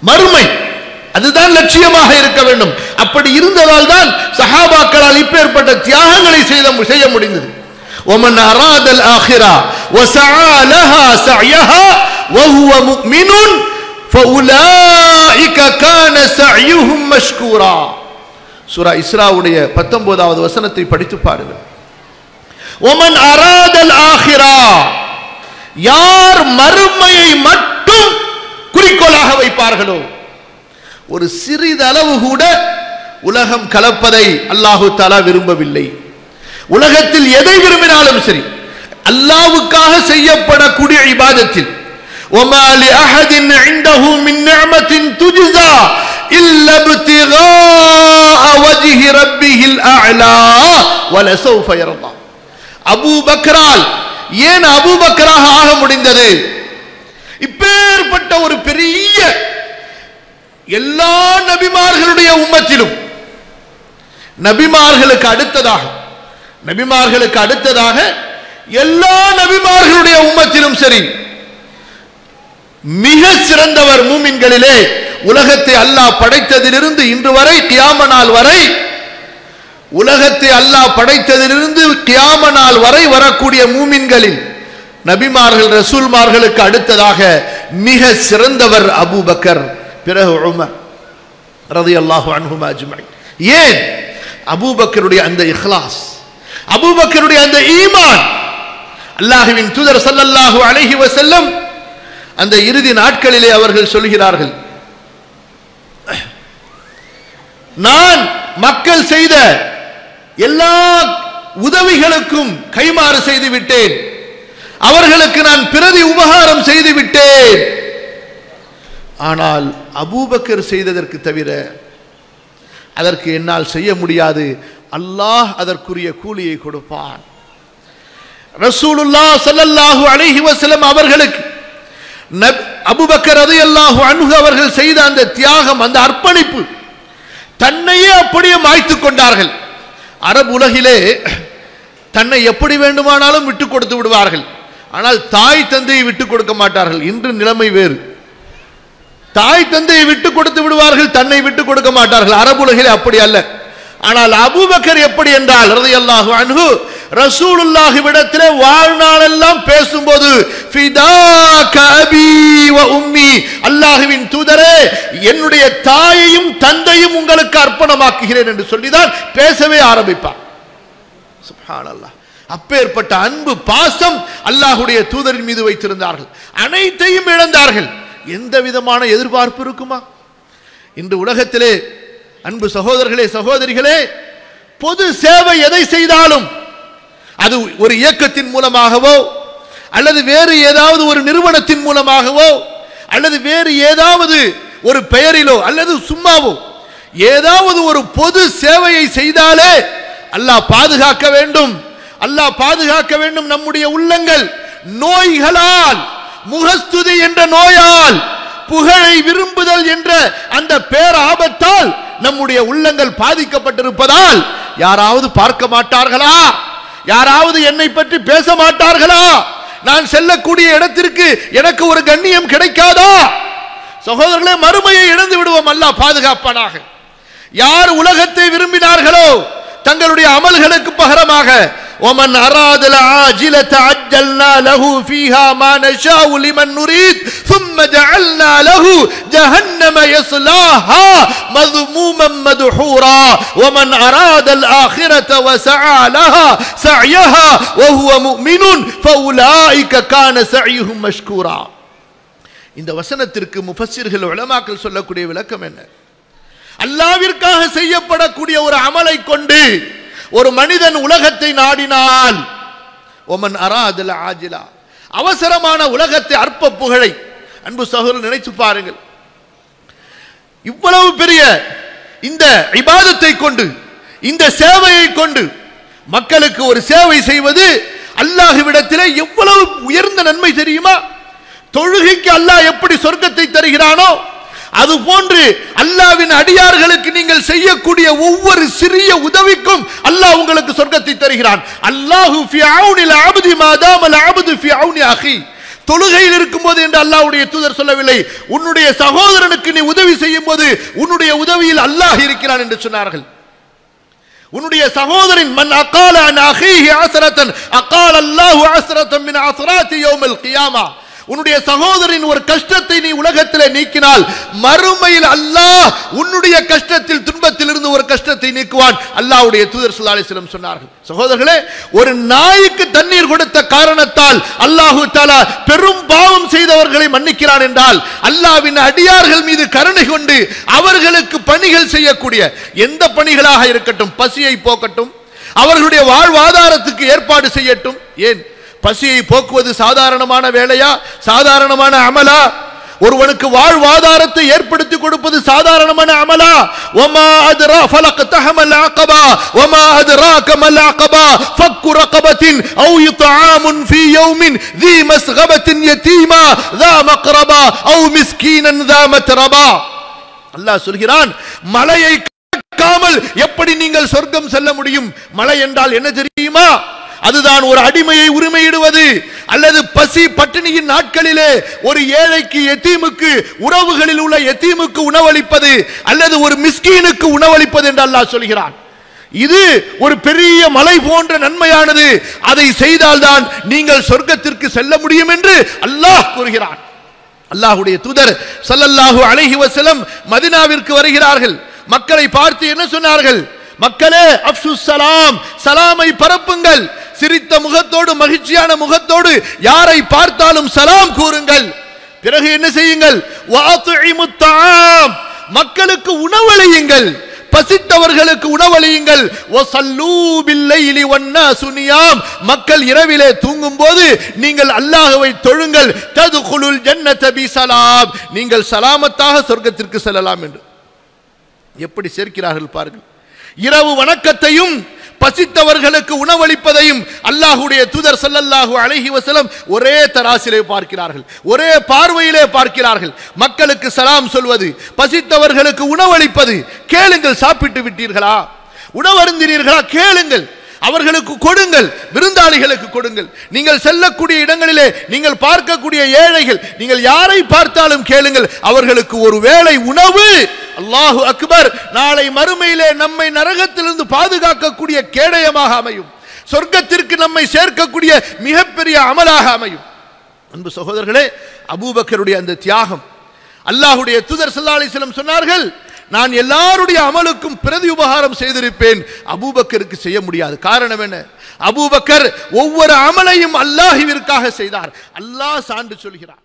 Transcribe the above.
மறுமை அதுதான் லட்சியமாக இருக்க வேண்டும் அப்படி இருந்ததால் தான் சஹாபாக்களால் இப்பேற்பட்ட தியாகங்களை செய்த செய்ய முடிந்தது ومن أراد الآخرة وسعى لها سعيها وهو مؤمن فأولئك كان سعيهم مشكورا சூரா இஸ்ராவுடைய பத்தொன்பதாவது வசனத்தை படித்து பாருங்கள் ஒமன் அராதல் ஆஹிரா யார் மறுமையை மட்டும் குறிக்கோளாக வைப்பார்களோ ஒரு சிறிதளவு கூட உலகம் கலப்பதை அல்லாஹு தாலா விரும்பவில்லை உலகத்தில் எதை விரும்பினாலும் சரி அல்லாவுக்காக செய்யப்படக்கூடிய இபாதத்தில் وما لأحد عنده من نعمة تجزى إلا ابتغاء وجه ربه الأعلى ولسوف يرضى அபூ பக்ரால் ஏன் அபூ பக்ராக ஆக முடிந்தது இப்பேற்பட்ட ஒரு பெரிய எல்லா நபிமார்களுடைய உம்மத்திலும் நபிமார்களுக்கு அடுத்ததாக நபிமார்களுக்கு அடுத்ததாக எல்லா நபிமார்களுடைய உம்மத்திலும் சரி மிக சிறந்தவர் மூமின்களிலே உலகத்தை அல்லாஹ் படைத்ததிலிருந்து இன்று வரை கியாம நாள் வரை உலகத்தை அல்லாஹ் படைத்ததிலிருந்து கியாம நாள் வரை வரக்கூடிய மூமின்களில் நபிமார்கள் ரசூல்மார்களுக்கு அடுத்ததாக மிக சிறந்தவர் அபூபக்கர் பிறகு உமர் ரதி அல்லாஹு அன்ஹுமா அஜ்மஈன் ஏன் அபூபக்கருடைய அந்த இஹ்லாஸ் அபூபக்கருடைய அந்த ஈமான் அல்லாஹுவின் தூதர் ஸல்லல்லாஹு அலைஹி வஸல்லம் அந்த இறுதி நாட்களிலே அவர்கள் சொல்கிறார்கள் நான் மக்கள் செய்த எல்லா உதவிகளுக்கும் கைமாறு செய்து விட்டேன் அவர்களுக்கு நான் பிரதி உபகாரம் செய்து விட்டேன் ஆனால் அபூபக்கர் செய்ததற்கு தவிர அதற்கு என்னால் செய்ய முடியாது அல்லாஹ் அதற்குரிய கூலியை கொடுப்பான் ரசூலுல்லாஹ் ஸல்லல்லாஹு அலைஹி வஸல்லம் அவர்களுக்கு நப்- அபூபக்கர் ரலியல்லாஹு அன்ஹு அவர்கள் செய்த அந்த தியாகம் அந்த அர்ப்பணிப்பு தன்னையே அப்படியே மாய்த்து கொண்டார்கள் அரபு உலகிலே தன்னை எப்படி வேண்டுமானாலும் விட்டு கொடுத்து விடுவார்கள் ஆனால் தாய் தந்தையை விட்டு கொடுக்க மாட்டார்கள் இன்று நிலைமை வேறு தாய் தந்தையை விட்டு கொடுத்து விடுவார்கள் தன்னை விட்டு கொடுக்க மாட்டார்கள் அரபு உலகிலே அப்படி அல்ல ஆனால் அபூபக்கர் எப்படி என்றால் ரலியல்லாஹு அன்ஹு ரசூலுல்லாஹி விடத்திலே வாழ்நாளெல்லாம் பேசும்போது ஃபிதாக அபி வ உம்மி அல்லாஹுவின் தூதரே என்னுடைய தாயையும் தந்தையும் உங்களுக்கு அர்ப்பணமாக்குகிறேன் என்று சொல்லிதான் பேசவே ஆரம்பிப்பார் சுப்ஹானல்லாஹ் அப்பேற்பட்ட அன்பு பாசம் அல்லாஹுடைய தூதரின் மீது வைத்திருந்தார்கள் அனைத்தையும் இழந்தார்கள் எந்த விதமான எதிர்பார்ப்பு இருக்குமா இன்று உலகத்திலே அன்பு சகோதரர்களே சகோதரிகளே பொது சேவை எதை செய்தாலும் அது ஒரு இயக்கத்தின் மூலமாகவோ அல்லது வேறு ஏதாவது ஒரு நிறுவனத்தின் மூலமாகவோ அல்லது வேறு ஏதாவது ஒரு பெயரிலோ அல்லது சும்மாவோ ஏதாவது ஒரு பொது சேவையை செய்தாலே அல்லாஹ் பாதுகாக்க வேண்டும் அல்லாஹ் பாதுகாக்க வேண்டும் நம்முடைய உள்ளங்கள் நோய்களால் முகஸ்துதி என்ற நோயால் புகழை விரும்புதல் என்ற அந்த பேராபத்தால் நம்முடைய உள்ளங்கள் பாதிக்கப்பட்டிருப்பதால் யாராவது பார்க்க மாட்டார்களா யாராவது என்னை பற்றி பேச மாட்டார்களா நான் செல்லக்கூடிய இடத்திற்கு எனக்கு ஒரு கண்ணியம் கிடைக்காதா சகோதரர்களே மறுமையை இழந்து விடுவோம் அல்லாஹ் பாதுகாப்பானாக யார் உலகத்தை விரும்பினார்களோ தங்களுடைய அமல்களுக்கு பகரமாக ومن أراد العاجلة عجلنا له فيها ما نشاء لمن نريد ثم جعلنا له جهنم يصلاها مذموما مدحورا ومن أراد الآخرة وسعى لها سعيها وهو مؤمن فأولئك كان سعيهم مشكورا இந்த வசனத்திற்கு முஃபஸ்ஸிர்கள் உலமாக்கள் சொல்லக்கூடிய விளக்கம் என்ன அல்லாவிற்காக செய்யப்படக்கூடிய ஒரு அமலை கொண்டு ஒரு மனிதன் உலகத்தை நாடினால் ஒமன் அராதில் ஆஜிலா அவசரமான உலகத்தை அற்ப புகழை அன்பு சகோதரர் நினைச்சு பாருங்கள் இவ்வளவு பெரிய இந்த இபாதத்தை கொண்டு இந்த சேவையை கொண்டு மக்களுக்கு ஒரு சேவை செய்வது அல்லாஹுவிடத்திலே எவ்வளவு உயர்ந்த நன்மை தெரியுமா தொழுகைக்கு அல்லாஹ் எப்படி சொர்க்கத்தை தருகிறானோ அது போன்று அல்லாவின் அடியார்களுக்கு நீங்கள் செய்யக்கூடிய ஒவ்வொரு சிறிய உதவிக்கும் அல்லாஹ் உங்களுக்கு சொர்க்கத்தை தருகிறான் அல்லாஹு ஃபி அவுனில் அப்தி மாதாம் அல் அப்து ஃபி அவுனி அஹி தொழுகையில் இருக்கும்போது என்று அல்லாஹ்வுடைய தூதர் சொல்லவில்லை உன்னுடைய சகோதரனுக்கு நீ உதவி செய்யும் போது உன்னுடைய உதவியில் அல்லாஹ் இருக்கிறான் என்று சொன்னார்கள் உன்னுடைய சகோதரன் மன் அகால அன் அஹீஹி அஸ்ரத்தன் அகால அல்லாஹு அஸ்ரத்தன் மின் அஸ்ராத்தி யௌமல் கியாமா உன்னுடைய சகோதரின் ஒரு கஷ்டத்தை நீ உலகத்திலே நீக்கினால் மறுமையில் அல்லாஹ் உன்னுடைய கஷ்டத்தில் துன்பத்தில் இருந்து ஒரு கஷ்டத்தை நீக்குவான் அல்லாஹ்வுடைய தூதர் ஸல்லல்லாஹு அலைஹி வஸல்லம் சொன்னார்கள் சகோதரர்களே ஒரு நாய்க்கு தண்ணீர் கொடுத்த காரணத்தால் அல்லாஹு தஆலா பெரும் பாவம் செய்தவர்களை மன்னிக்கிறான் என்றால் அல்லாஹ்வின் அடியார்கள் மீது கருணை கொண்டு அவர்களுக்கு பணிகள் செய்யக்கூடிய எந்த பணிகளாக இருக்கட்டும் பசியை போக்கட்டும் அவர்களுடைய வாழ்வாதாரத்துக்கு ஏற்பாடு செய்யட்டும் ஏன் பசியை போக்குவது சாதாரணமான வேலையா சாதாரணமான அமலா ஒருவனுக்கு வாழ்வாதாரத்தை ஏற்படுத்தி கொடுப்பது சாதாரணமான அமலா ஒமா அதுரா ஃபலக் தஹமல் அகபா ஒமா அதுராக மல் அகபா ஃபக்கு ரகபத்தின் அவு இத்ஆமுன் ஃபீ யௌமின் ذي مسغبة يتيما ذا مقربا أو مسكينا ذا متربا அல்லாஹ் சொல்கிறான் மலையை காமல் எப்படி நீங்கள் சொர்க்கம் செல்ல முடியும் மலை என்றால் என்ன தெரியுமா அதுதான் ஒரு அடிமையை உரிமையிடுவது அல்லது பசி பட்டினியின் நாட்களிலே ஒரு ஏழைக்கு எத்தீமுக்கு உறவுகளில் உள்ள எத்தீமுக்கு உணவளிப்பது அல்லது ஒரு மிஸ்கீனுக்கு உணவளிப்பது என்று அல்லாஹ் சொல்கிறான் இது ஒரு பெரிய மலை போன்ற நன்மையானது அதை செய்தால்தான் நீங்கள் சொர்க்கத்திற்கு செல்ல முடியும் என்று அல்லாஹ் கூறுகிறான் அல்லாஹ்வுடைய தூதர் ஸல்லல்லாஹு அலைஹி வஸல்லம் மதீனாவிற்கு வருகிறார்கள் மக்களை பார்த்து என்ன சொன்னார்கள் மக்களே அப்சு சலாம் சலாமை பரப்புங்கள் சிரித்த முகத்தோடு மகிழ்ச்சியான முகத்தோடு யாரை பார்த்தாலும் சலாம் கூறுங்கள் பிறகு என்ன செய்யுங்கள் வஅத்இமுத் தஆம் மக்களுக்கு உணவளியுங்கள் பசித்தவர்களுக்கு உணவளியுங்கள் வஸல்லூ பில்லைலி வன்னாசு நியாம் மக்கள் இரவிலே தூங்கும் போது நீங்கள் அல்லாஹ்வை தொழுங்கள் ததுகுலுல் ஜன்னத பிஸலாம் நீங்கள் சலாமத்தாக சொர்க்கத்திற்கு செல்லலாம் என்று எப்படி சேர்க்கிறார்கள் பாருங்கள் இரவு வணக்கத்தையும் பசித்தவர்களுக்கு உணவளிப்பதையும் அல்லாஹ்வுடைய தூதர் ஸல்லல்லாஹு அலைஹி வஸல்லம் ஒரே தராசிலே பார்க்கிறார்கள் ஒரே பார்வையிலே பார்க்கிறார்கள் மக்களுக்கு சலாம் சொல்வது பசித்தவர்களுக்கு உணவளிப்பது கேளுங்கள் சாப்பிட்டு விட்டீர்களா உணவருந்தினீர்களா கேளுங்கள் அவர்களுக்கு கொடுங்கள் விருந்தாளிகளுக்கு கொடுங்கள் நீங்கள் செல்லக்கூடிய இடங்களிலே நீங்கள் பார்க்கக்கூடிய ஏழைகள் நீங்கள் யாரை பார்த்தாலும் கேளுங்கள் அவர்களுக்கு ஒரு வேளை உணவு அல்லாஹு அக்பர் நாளை மறுமையிலே நம்மை நரகத்திலிருந்து பாதுகாக்கக்கூடிய கேடயமாக அமையும் சொர்க்கத்திற்கு நம்மை சேர்க்கக்கூடிய மிகப்பெரிய அமலாக அமையும் அன்பு சகோதரர்களே அபூபக்கருடைய அந்த தியாகம் அல்லாஹுடைய தூதர் ஸல்லல்லாஹு அலைஹி வஸல்லம் சொன்னார்கள் நான் எல்லாருடைய அமலுக்கும் பிரதி உபகாரம் செய்திருப்பேன் அபூபக்கருக்கு செய்ய முடியாது காரணம் என்ன அபூபக்கர் ஒவ்வொரு அமலையும் அல்லாஹ்விற்காக செய்தார் அல்லாஹ் சான்று சொல்கிறார்